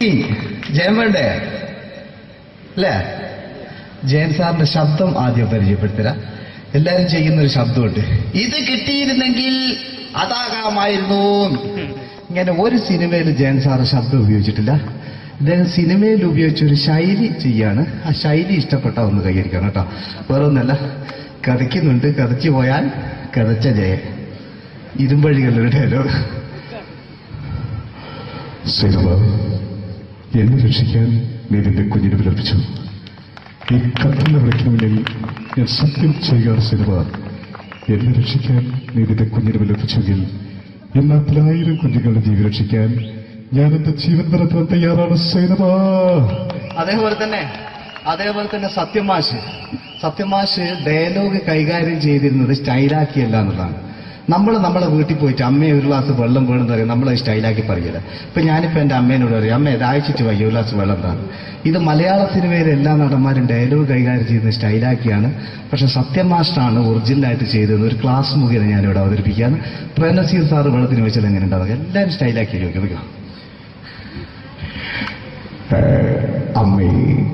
കിട്ടി ജയം വേണ്ടേ അല്ലേ ജയൻ സാറിന്റെ ശബ്ദം ആദ്യം പരിചയപ്പെടുത്തരാം എല്ലാരും ചെയ്യുന്ന ഒരു ശബ്ദമുണ്ട് ഇത് കിട്ടിയിരുന്നെങ്കിൽ അതാകാമായിരുന്നു ഇങ്ങനെ ഒരു സിനിമയിൽ ജയൻ സാറ് ശബ്ദം ഉപയോഗിച്ചിട്ടില്ല ഇദ്ദേഹം സിനിമയിൽ ഉപയോഗിച്ച ഒരു ശൈലി ചെയ്യാണ് ആ ശൈലി ഇഷ്ടപ്പെട്ട ഒന്ന് കൈകരിക്കണം കേട്ടോ വേറെ ഒന്നല്ല കഥയ്ക്കുന്നുണ്ട് കഥച്ചു പോയാൽ കഥച്ച ജയൻ ഇരുമ്പഴികളുടെ ഡയലോഗ് സൈനവ എന്നെ രക്ഷിക്കാൻ നീ നിന്റെ കുഞ്ഞിനെ വിലർപ്പിച്ചു ഈ കത്തുന്ന വിളക്കിന് മുന്നിൽ ഞാൻ സത്യം ചെയ്യുകയാണ് സൈനവ എന്നെ രക്ഷിക്കാൻ നീ നിന്റെ കുഞ്ഞിനെ വിലർപ്പിച്ചെങ്കിൽ എന്നാത്തിലായിരം കുഞ്ഞുങ്ങളുടെ ജീവൻ രക്ഷിക്കാൻ ഞാൻ എന്റെ ജീവൻ നിറത്താൻ തയ്യാറാണ് സൈനവ അതേപോലെ തന്നെ അതേപോലെ തന്നെ സത്യമാഷ് സത്യമാഷ് ഡയലോഗ് കൈകാര്യം ചെയ്തിരുന്നത് സ്റ്റൈലാക്കിയല്ല എന്നുള്ളതാണ് നമ്മൾ നമ്മളെ വീട്ടിൽ പോയിട്ട് അമ്മയെ ഒരു ഗ്ലാസ് വെള്ളം വേണമെന്ന് പറയും നമ്മളെ സ്റ്റൈലാക്കി പറയില്ല ഇപ്പൊ ഞാനിപ്പോ എന്റെ അമ്മേനോട് പറയും അമ്മ ദാഹിച്ചിട്ട് വയ്യ ഒരു ഗ്ലാസ് വെള്ളം എന്താണ് ഇത് മലയാള സിനിമയിലെ എല്ലാ നടന്മാരും ഡയലോഗ് കൈകാര്യം ചെയ്യുന്നത് സ്റ്റൈലാക്കിയാണ് പക്ഷെ സത്യം മാസ്റ്ററാണ് ഒറിജിനലായിട്ട് ചെയ്തത് ഒരു ക്ലാസ് മുഖേന ഞാനിവിടെ അവതരിപ്പിക്കുകയാണ് പ്രേംനസീർ സാറ് വെള്ളത്തിന് വെച്ചാൽ എങ്ങനെ ഉണ്ടാവുക എല്ലാവരും സ്റ്റൈലാക്കി ചോദിക്കും അമ്മേ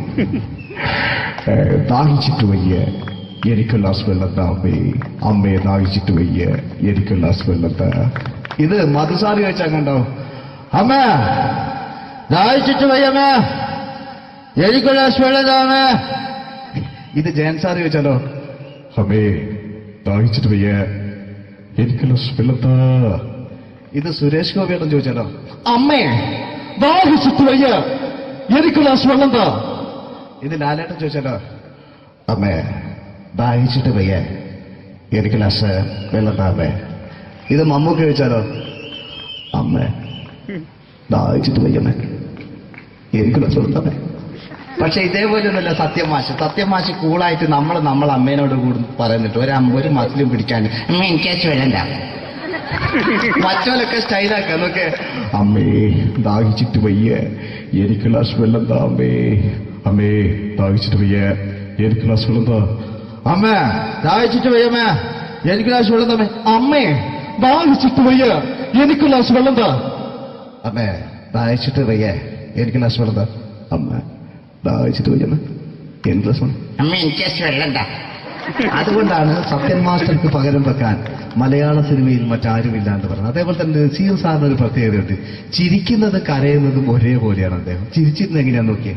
ഏ, ദാഹിച്ചിട്ട് വയ്യ എനിക്ക് ഗ്ലാസ് വെള്ളം താ അമ്മേ അമ്മയെ ദാഹിച്ചിട്ട് വയ്യ എനിക്ക് ഗ്ലാസ് വെള്ളം താ ഇത് മധുസാറി ചോദിച്ചാൽ കണ്ടോ അമ്മ ദാഹിച്ചിട്ട് വയ്യമ്മ എനിക്കുള്ള വെള്ളതാമേ ഇത് ജയൻ സാർ ചോദിച്ചാലോ അമ്മേ ദാഹിച്ചിട്ട് വയ്യ എനിക്ക് ഗ്ലാസ് വെള്ളം താ ഇത് സുരേഷ് ഗോപിയേട്ടൻ ചോദിച്ചാലോ അമ്മേ ദാഹിച്ചിട്ട് വയ്യ എനിക്കുള്ള വെള്ളം താ ഇത് ലാലേട്ടൻ ചോദിച്ചാലോ അമ്മേ ദാഹിച്ചിട്ട് വയ്യ എനിക്ക് ഗ്ലാസ് വെള്ളം താ അമ്മേ ഇത് മമ്മൂക്ക് ചോദിച്ചാലോ അമ്മേ ദാഹിച്ചിട്ട് വയ്യമ്മേ എനിക്ക് ഗ്ലാസ് വെള്ളം താ അമ്മേ പക്ഷെ ഇതേപോലെ ഒന്നുമല്ല സത്യമാശ് സത്യമാശ് കൂളായിട്ട് നമ്മൾ നമ്മളെ അമ്മേനോട് കൂടി പറയുന്നിട്ട് ഒരു അമ്മ ഒരു മസിലും പിടിക്കാൻ അമ്മ എനിക്ക് വേണ്ട മറ്റോലൊക്കെ സ്റ്റൈലാക്കാം നോക്കെ അമ്മേ ദാഹിച്ചിട്ട് വയ്യ എനിക്ക് ഗ്ലാസ് വെള്ളം താ അമ്മേ അമ്മേ ദാഹിച്ചിട്ട് വയ്യ എനിക്ക് ഗ്ലാസ് വെള്ളം താ അമ്മ ദാഹിച്ചിട്ട് വയ്യമ്മ എനിക്കുള്ള വെള്ളം താമേ അമ്മേ ദാഹിച്ചിട്ട് വയ്യ എനിക്കുള്ള വെള്ളം താ അമ്മേ ദാഹിച്ചിട്ട് വയ്യ എനിക്ക് ഗ്ലാസ് വെള്ളം താ അമ്മ ദാഹിച്ചിട്ട് വയ്യമ്മ എനിക്ക് ഗ്ലാസ് വെള്ളം അമ്മ എനിക്ക് വെള്ളണ്ട അതുകൊണ്ടാണ് സത്യൻ മാസ്റ്റർക്ക് പകരം വെക്കാൻ മലയാള സിനിമയിൽ മറ്റാരുമില്ല എന്ന് പറയുന്നത് അതേപോലെ തന്നെ നസീർ സാറിന് ഒരു പ്രത്യേകതയുണ്ട് ചിരിക്കുന്നത് കരയുന്നതും ഒരേപോലെയാണ് അദ്ദേഹം ചിരിച്ചിരുന്നത് എങ്ങനെയാന്ന് നോക്കിയേ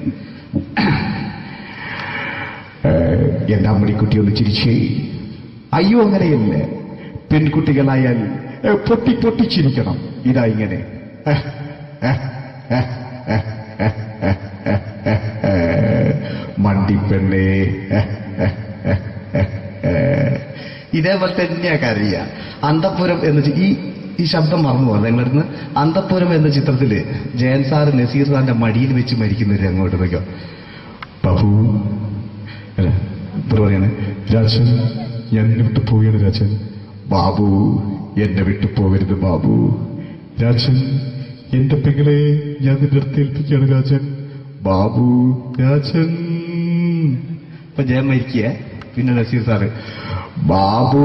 ഏഹ്, എന്റെ അമ്മണിക്കുട്ടി ഒന്ന് ചിരിച്ചേ അയ്യോ അങ്ങനെയല്ല പെൺകുട്ടികളായാൽ ഏഹ്, പൊട്ടി പൊട്ടി ചിരിക്കണം ഇതാ ഇങ്ങനെ ഏഹ്, ഏഹ്, ഏഹ്, ഏഹ്, ഏഹ്, ഏഹ്, ഏഹ്, ഏഹ്, ഏഹ്, മണ്ടിപ്പെണ്ണേ ഏഹ്, ഏഹ്, ഏഹ്, ഏഹ്, ഏഹ്. ഇതേപോലെ തന്നെയാ കരയ അന്തപുരം എന്ന ചി- ഈ ഈ ശബ്ദം മറന്നു പോകുന്നത് നിങ്ങളടുന്ന് അന്തപുരം എന്ന ചിത്രത്തില് ജയൻ സാർ നസീർ സാറിന്റെ മടിയിൽ വെച്ച് മരിക്കുന്ന ഒരു അങ്ങോട്ട് നോക്കോ ബാബു അല്ല എന്താ പറയാണ് രാജൻ ഞാൻ എന്നെ വിട്ടു പോവുകയാണ് രാജൻ ബാബു എന്നെ വിട്ടു പോകരുത് ബാബു രാജൻ എന്റെ പെങ്ങളെ ഞാൻ നിന്റെ അടുത്ത് ഏൽപ്പിക്കുകയാണ് രാജൻ ബാബു രാജൻ ഇപ്പൊ ജയൻ മരിക്കേ പിന്നെ നസീർ സാറ് ബാബു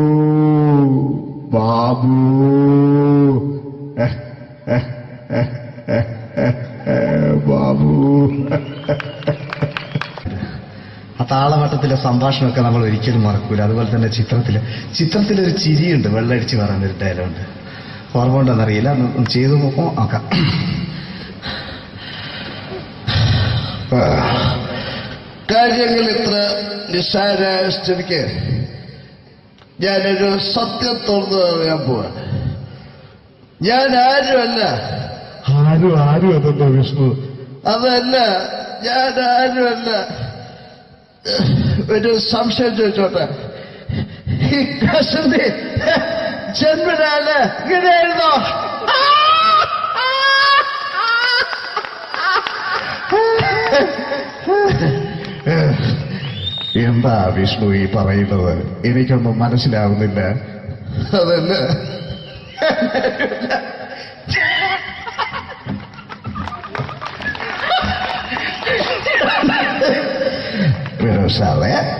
ബാബു എഹ്, എഹ്, എഹ്, എഹ്, എഹ്, എഹ്, ബാബു ആ താളവട്ടത്തിലെ സംഭാഷണമൊക്കെ നമ്മൾ ഒരിക്കലും മറക്കൂല അതുപോലെ തന്നെ ചിത്രത്തില് ചിത്രത്തിലൊരു ചിരിയുണ്ട് വെള്ളടിച്ച് പറയുന്ന ഒരു ഡയലോണ്ട് ഓർമ്മ ഉണ്ടെന്നറിയില്ല ഒന്ന് ഒന്ന് ചെയ്തു നോക്കാം നോക്കാം കാര്യങ്ങൾ ഇത്ര നിസ്സാരായ സ്ഥിതിക്ക് ഞാനൊരു സത്യം തുറന്നു പറയാൻ പോവാ ഞാൻ ആരുമല്ല ആരും ആരും അതെന്താ വിഷ്ണു അതല്ല ഞാൻ ആരുമല്ല ഒരു സംശയം ചോദിച്ചോട്ടെ ഈ കസന്തി ജന്മനാല് ഇങ്ങനെയായിരുന്നോ എന്താ വിഷ്ണു ഈ പറയുന്നത് എനിക്കൊന്നും മനസ്സിലാവുന്നില്ല അതല്ല സാറേ